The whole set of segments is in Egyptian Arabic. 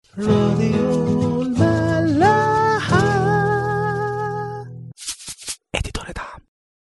راديو الملاحة اديتور دعم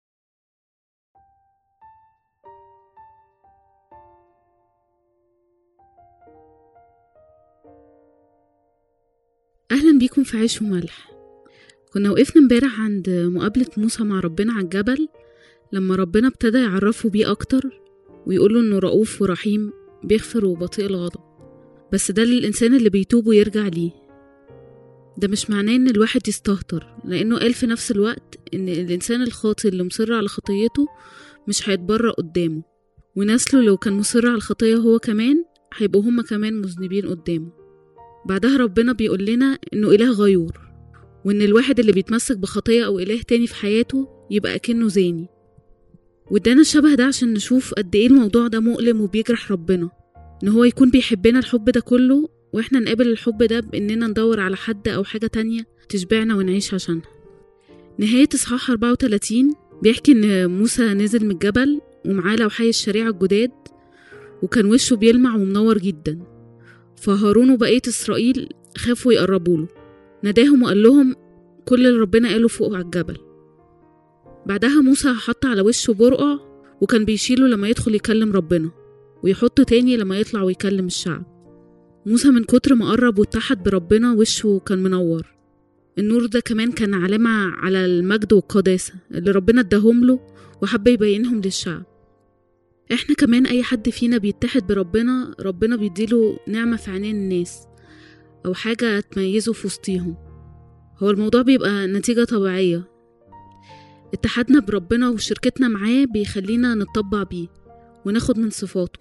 أهلا بيكم في عيش وملح كنا وقفنا امبارح عند مقابلة موسى مع ربنا على الجبل لما ربنا ابتدى يعرفه بيه أكتر ويقوله إنه رؤوف ورحيم بيغفر وبطيء الغضب بس ده للإنسان اللي بيتوب ويرجع ليه ده مش معناه إن الواحد يستهتر لأنه قال في نفس الوقت إن الإنسان الخاطئ اللي مصر على خطيته مش هيتبرأ قدامه ونسله لو كان مصر على الخطية هو كمان هيبقوا هما كمان مذنبين قدامه بعدها ربنا بيقول لنا إنه إله غيور وإن الواحد اللي بيتمسك بخطية أو إله تاني في حياته يبقى أكنه زاني وادانا الشبه ده عشان نشوف قد إيه الموضوع ده مؤلم وبيجرح ربنا إن هو يكون بيحبنا الحب ده كله وإحنا نقابل الحب ده بإننا ندور على حد أو حاجة تانية تشبعنا ونعيش عشانها نهاية إصحاح 34 بيحكي إن موسى نزل من الجبل ومعاه لوحي الشريعة الجداد وكان وشه بيلمع ومنور جدا فهارون وبقية إسرائيل خافوا يقربوله ناداهم وقال لهم كل اللي ربنا قاله فوق على الجبل بعدها موسى حط على وشه برقع وكان بيشيله لما يدخل يكلم ربنا ويحطه تاني لما يطلع ويكلم الشعب موسى من كتر ما قرب واتحد بربنا وشه كان منور النور ده كمان كان علامة على المجد والقداسة اللي ربنا اداهم له وحب يبينهم للشعب احنا كمان اي حد فينا بيتحد بربنا ربنا بيديله نعمة في عينين الناس او حاجة تميزه في وسطيهم هو الموضوع بيبقى نتيجة طبيعية اتحادنا بربنا وشركتنا معاه بيخلينا نتطبع بيه وناخد من صفاته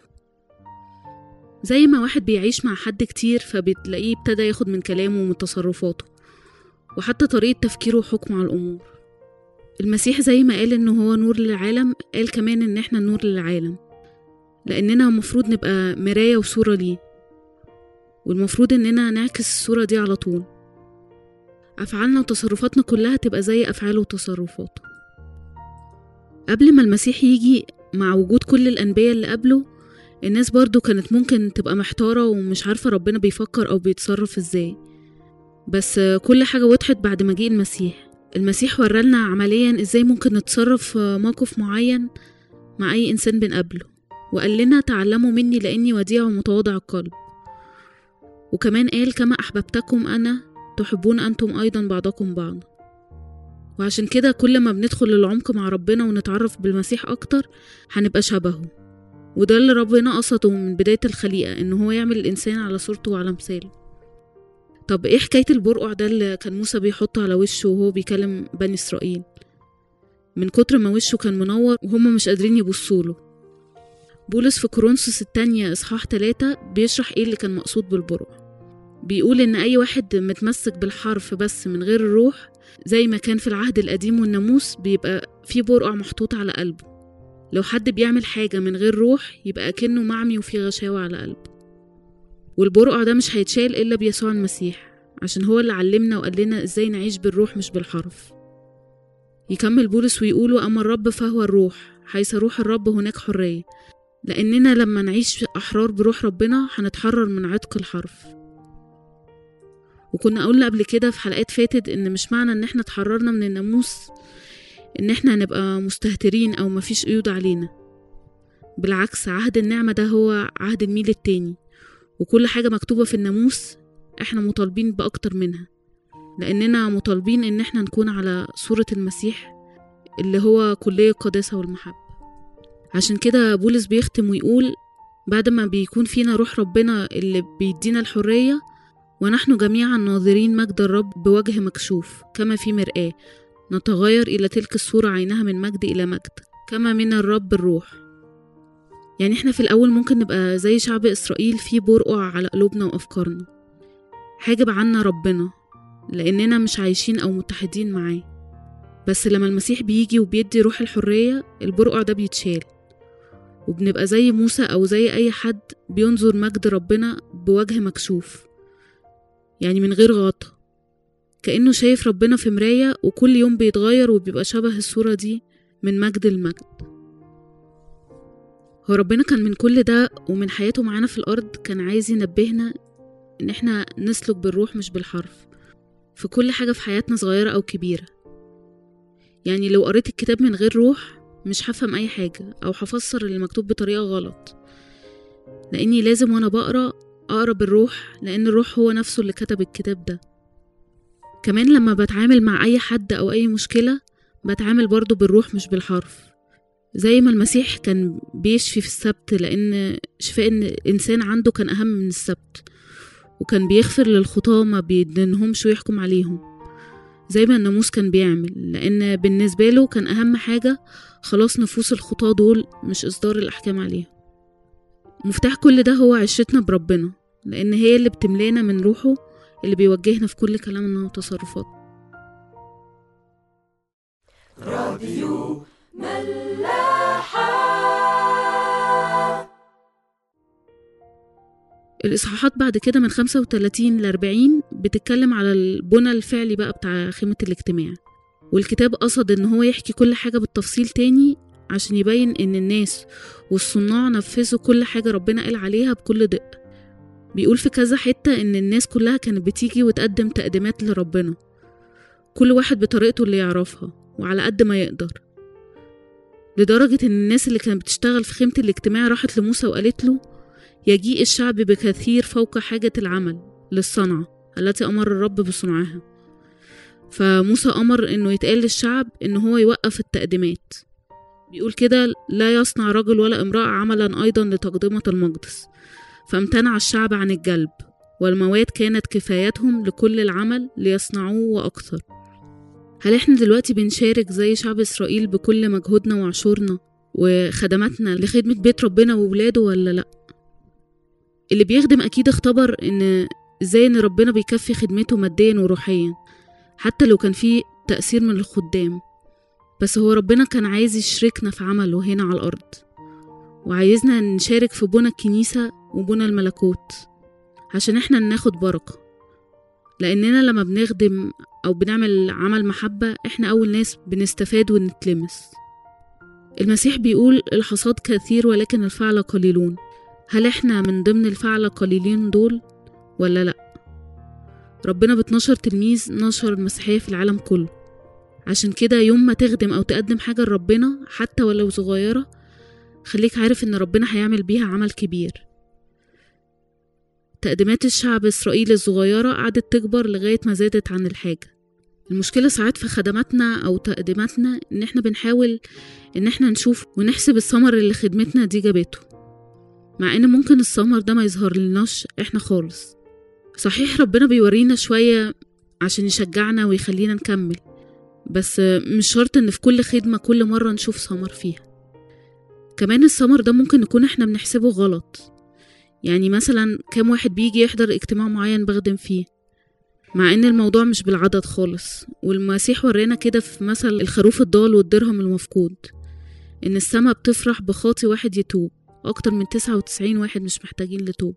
زي ما واحد بيعيش مع حد كتير فبتلاقيه ابتدى ياخد من كلامه ومن تصرفاته وحتى طريقة تفكيره وحكمه على الأمور المسيح زي ما قال إنه هو نور للعالم قال كمان إن إحنا النور للعالم لأننا المفروض نبقى مراية وصورة ليه والمفروض إننا نعكس الصورة دي على طول أفعالنا وتصرفاتنا كلها تبقى زي أفعاله وتصرفاته قبل ما المسيح يجي مع وجود كل الأنبياء اللي قبله الناس برضو كانت ممكن تبقى محتارة ومش عارفة ربنا بيفكر أو بيتصرف إزاي بس كل حاجة وضحت بعد مجيء المسيح المسيح ورالنا عمليا إزاي ممكن نتصرف في موقف معين مع أي إنسان بنقابله وقال لنا تعلموا مني لأني وديع ومتواضع القلب وكمان قال كما أحببتكم أنا تحبون أنتم أيضا بعضكم بعضا وعشان كده كل ما بندخل للعمق مع ربنا ونتعرف بالمسيح أكتر هنبقى شبهه وده اللي ربنا قصده من بداية الخليقة إن هو يعمل الإنسان على صورته وعلى مثاله طب إيه حكاية البرقع ده اللي كان موسى بيحطه على وشه وهو بيكلم بني إسرائيل من كتر ما وشه كان منور وهما مش قادرين يبصوله بولس في كورنثوس التانية إصحاح تلاتة بيشرح إيه اللي كان مقصود بالبرقع بيقول إن أي واحد متمسك بالحرف بس من غير الروح زي ما كان في العهد القديم والناموس بيبقى في برقع محطوط على قلبه لو حد بيعمل حاجة من غير روح يبقى كأنه معمي وفي غشاوة على قلبه والبرقع ده مش هيتشال إلا بيسوع المسيح عشان هو اللي علمنا وقال لنا إزاي نعيش بالروح مش بالحرف يكمل بولس ويقوله أما الرب فهو الروح حيث روح الرب هناك حرية لأننا لما نعيش أحرار بروح ربنا هنتحرر من عتق الحرف وكنا قلنا قبل كده في حلقات فاتت إن مش معنى إن احنا اتحررنا من الناموس إن احنا نبقى مستهترين أو مفيش قيود علينا بالعكس عهد النعمة ده هو عهد الميل التاني وكل حاجة مكتوبة في الناموس احنا مطالبين بأكتر منها لأننا مطالبين إن احنا نكون على صورة المسيح اللي هو كلية القداسة والمحبة عشان كده بولس بيختم ويقول بعد ما بيكون فينا روح ربنا اللي بيدينا الحرية ونحن جميعا ناظرين مجد الرب بوجه مكشوف كما في مرآة نتغير إلى تلك الصورة عينها من مجد إلى مجد كما من الرب الروح يعني احنا في الأول ممكن نبقى زي شعب إسرائيل في برقع على قلوبنا وأفكارنا حاجب عنا ربنا لأننا مش عايشين أو متحدين معاه بس لما المسيح بيجي وبيدي روح الحرية البرقع ده بيتشال وبنبقى زي موسى أو زي أي حد بينظر مجد ربنا بوجه مكشوف يعني من غير غطا كأنه شايف ربنا في مراية وكل يوم بيتغير وبيبقى شبه الصورة دي من مجد لمجد هو ربنا كان من كل ده ومن حياته معانا في الأرض كان عايز ينبهنا إن إحنا نسلك بالروح مش بالحرف في كل حاجة في حياتنا صغيرة أو كبيرة يعني لو قريت الكتاب من غير روح مش هفهم أي حاجة أو هفسر اللي مكتوب بطريقة غلط لأني لازم وأنا بقرأ أقرأ بالروح لأن الروح هو نفسه اللي كتب الكتاب ده كمان لما بتعامل مع أي حد أو أي مشكلة بتعامل برضو بالروح مش بالحرف زي ما المسيح كان بيشفي في السبت لأن شفاء إن الإنسان عنده كان أهم من السبت وكان بيغفر للخطاة ما بيدينهمش ويحكم عليهم زي ما الناموس كان بيعمل لأن بالنسبة له كان أهم حاجة خلاص نفوس الخطاة دول مش إصدار الأحكام عليهم مفتاح كل ده هو عشرتنا بربنا لأن هي اللي بتملانا من روحه اللي بيوجهنا في كل كلامنا وتصرفاتنا راديو ملاحة الإصحاحات بعد كده من 35 ل 40 بتتكلم على البنى الفعلي بقى بتاع خيمة الاجتماع والكتاب قصد إن هو يحكي كل حاجة بالتفصيل تاني عشان يبين إن الناس والصناع نفذوا كل حاجة ربنا قال عليها بكل دقة بيقول في كذا حتة إن الناس كلها كانت بتيجي وتقدم تقديمات لربنا كل واحد بطريقته اللي يعرفها وعلى قد ما يقدر لدرجة إن الناس اللي كانت بتشتغل في خيمة الاجتماع راحت لموسى وقالت له يجيء الشعب بكثير فوق حاجة العمل للصنعة التي أمر الرب بصنعها فموسى أمر إنه يتقال للشعب إن هو يوقف التقديمات بيقول كده لا يصنع رجل ولا امرأة عملا أيضا لتقدمة المقدس فامتنع الشعب عن الجلب والمواد كانت كفايتهم لكل العمل ليصنعوه وأكثر هل احنا دلوقتي بنشارك زي شعب إسرائيل بكل مجهودنا وعشورنا وخدماتنا لخدمة بيت ربنا وولاده ولا لأ؟ اللي بيخدم أكيد اختبر إن ازاي إن ربنا بيكفي خدمته ماديا وروحيا حتى لو كان في تأثير من الخدام بس هو ربنا كان عايز يشركنا في عمله هنا على الأرض وعايزنا نشارك في بنى الكنيسة وبنى الملكوت عشان احنا ناخد بركة لأننا لما بنخدم أو بنعمل عمل محبة احنا أول ناس بنستفاد ونتلمس المسيح بيقول الحصاد كثير ولكن الفعل قليلون هل احنا من ضمن الفعل قليلين دول ولا لأ ربنا باتناشر تلميذ نشر المسيحية في العالم كله عشان كده يوم ما تخدم أو تقدم حاجة لربنا حتى ولو صغيرة خليك عارف إن ربنا هيعمل بيها عمل كبير تقديمات الشعب إسرائيل الصغيرة قعدت تكبر لغاية ما زادت عن الحاجة المشكلة ساعات في خدماتنا أو تقديماتنا إن إحنا بنحاول إن إحنا نشوف ونحسب الثمر اللي خدمتنا دي جابته مع إن ممكن الثمر ده ما يظهر لناش إحنا خالص صحيح ربنا بيورينا شوية عشان يشجعنا ويخلينا نكمل بس مش شرط إن في كل خدمة كل مرة نشوف ثمر فيها كمان الثمر ده ممكن نكون إحنا بنحسبه غلط يعني مثلا كام واحد بيجي يحضر اجتماع معين بخدم فيه مع ان الموضوع مش بالعدد خالص والمسيح ورانا كده في مثل الخروف الضال والدرهم المفقود ان السما بتفرح بخاطي واحد يتوب اكتر من تسعة وتسعين واحد مش محتاجين لتوب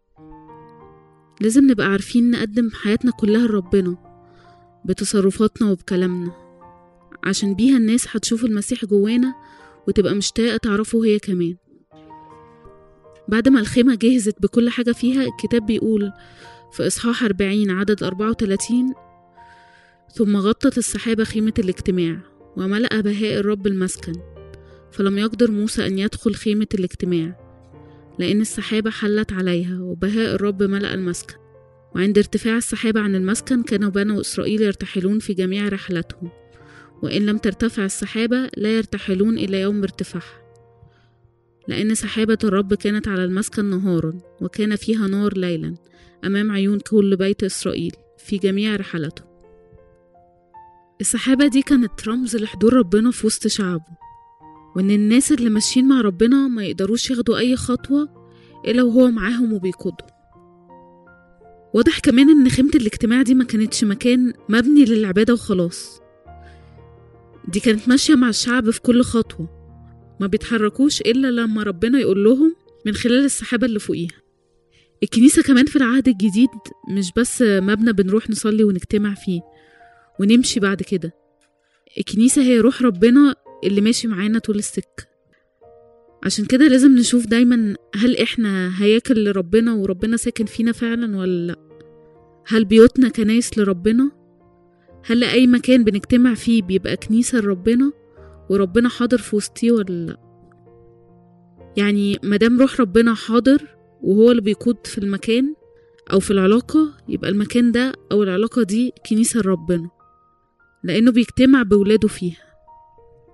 لازم نبقى عارفين نقدم حياتنا كلها لربنا بتصرفاتنا وبكلامنا عشان بيها الناس هتشوف المسيح جوانا وتبقى مشتاقة تعرفه هي كمان بعد ما الخيمة جهزت بكل حاجة فيها الكتاب بيقول في إصحاح أربعين عدد أربعة وتلاتين ثم غطت السحابة خيمة الاجتماع وملأ بهاء الرب المسكن فلم يقدر موسى أن يدخل خيمة الاجتماع لأن السحابة حلت عليها وبهاء الرب ملأ المسكن وعند ارتفاع السحابة عن المسكن كانوا بنو إسرائيل يرتحلون في جميع رحلاتهم وإن لم ترتفع السحابة لا يرتحلون إلى يوم ارتفاعها لأن سحابة الرب كانت على المسكن نهارا وكان فيها نار ليلا أمام عيون كل بيت إسرائيل في جميع رحلاتهم السحابة دي كانت رمز لحضور ربنا في وسط شعبه وإن الناس اللي ماشيين مع ربنا ما يقدروش ياخدوا أي خطوة إلا وهو معاهم وبيقودهم واضح كمان إن خيمة الاجتماع دي ما كانتش مكان مبني للعبادة وخلاص دي كانت ماشية مع الشعب في كل خطوة ما بيتحركوش إلا لما ربنا يقول لهم من خلال السحابة اللي فوقيها الكنيسة كمان في العهد الجديد مش بس مبنى بنروح نصلي ونجتمع فيه ونمشي بعد كده الكنيسة هي روح ربنا اللي ماشي معانا طول السكة عشان كده لازم نشوف دايما هل احنا هياكل لربنا وربنا ساكن فينا فعلا ولا لا هل بيوتنا كنايس لربنا هل اي مكان بنجتمع فيه بيبقى كنيسة لربنا وربنا حاضر في وسطيه ولا لا يعني مادام روح ربنا حاضر وهو اللي بيقود في المكان او في العلاقة يبقى المكان ده او العلاقة دي كنيسة لربنا لانه بيجتمع بولاده فيها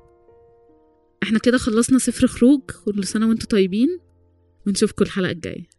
احنا كده خلصنا سفر خروج كل سنة وانتم طيبين ونشوفكم الحلقة الجاية